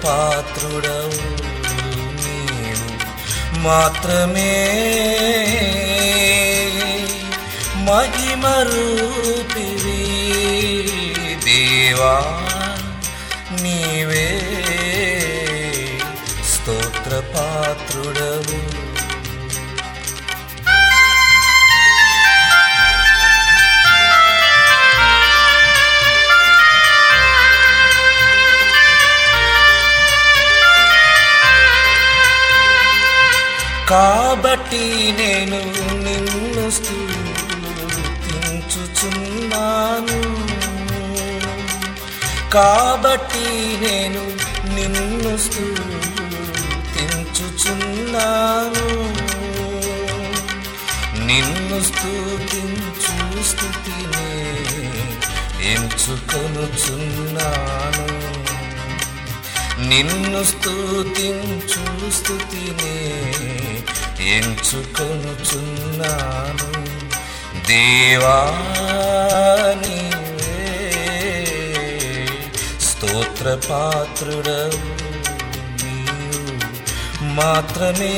పాత్రుడవు నీవు మాత్రమే మహిమరూపివి దేవా నీవే స్తోత్ర పాత్రుడవు కాబట్టి నేను నిన్ను స్తుతించుచున్నాను కాబట్టి నేను నిన్ను స్తుతించుచున్నాను నిన్ను స్తుతించు స్థుతినే ఎంచుకొనుచున్నాను నిన్ను స్తుతించు స్థుతినే ఎంచుకొనుచున్నాను దేవా నీవే స్తోత్ర పాత్రుడవు నీవు మాత్రమే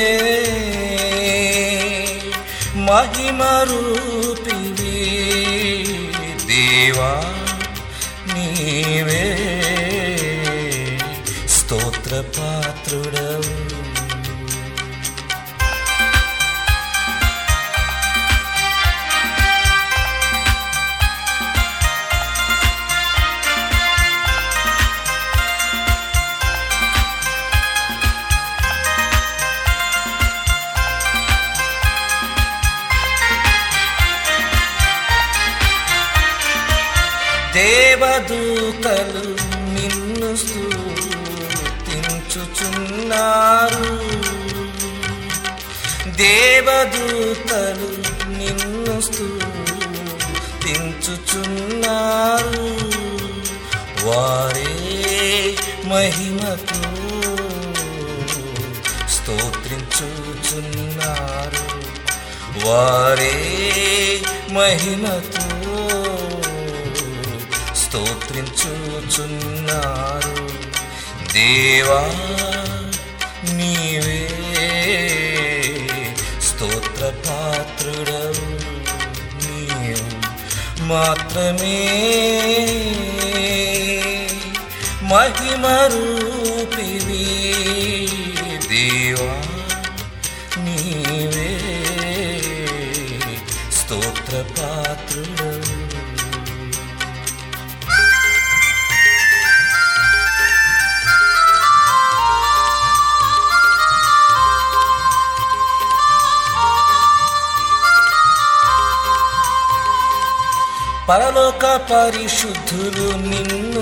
మహిమరూపివి దేవా నీవే స్తోత్ర పాత్రుడవు దేవదూతలు నిన్ను స్తుతించుచున్నారు దేవదూతలు నిన్ను స్తుతించుచున్నారు వారే మహిమతో స్తోత్రించుచున్నారు వారే మహిమతో స్తోత్రించుచున్నారు దేవా నీవే స్తోత్ర పాత్రుడవు నీవు మాత్రమే మహిమరూపివి దేవా నీవే స్తోత్ర పాత్రుడవు పరలోక పరిశుద్ధులు నిన్ను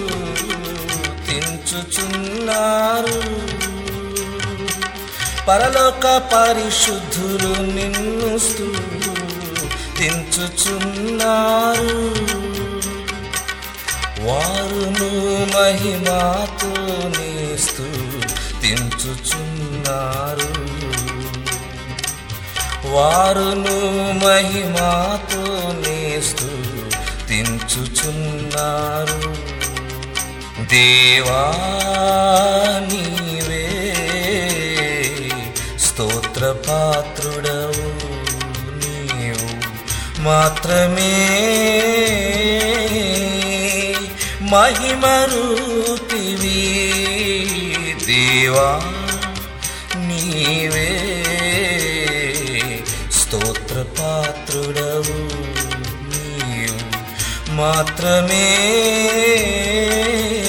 స్తుతించుచున్నారు పరలోక పరిశుద్ధులు నిన్ను స్తుతించుచున్నారు వారును మహిమాతో స్తుతించుచున్నారు వారును మహిమాతో స్తుతించుచున్నారు దేవా నీవే స్తోత్ర పాత్రుడవు నీవు మాత్రమే మహిమరూపివి దేవా నీవే స్తోత్ర పాత్రుడవు నీవు మాత్రమే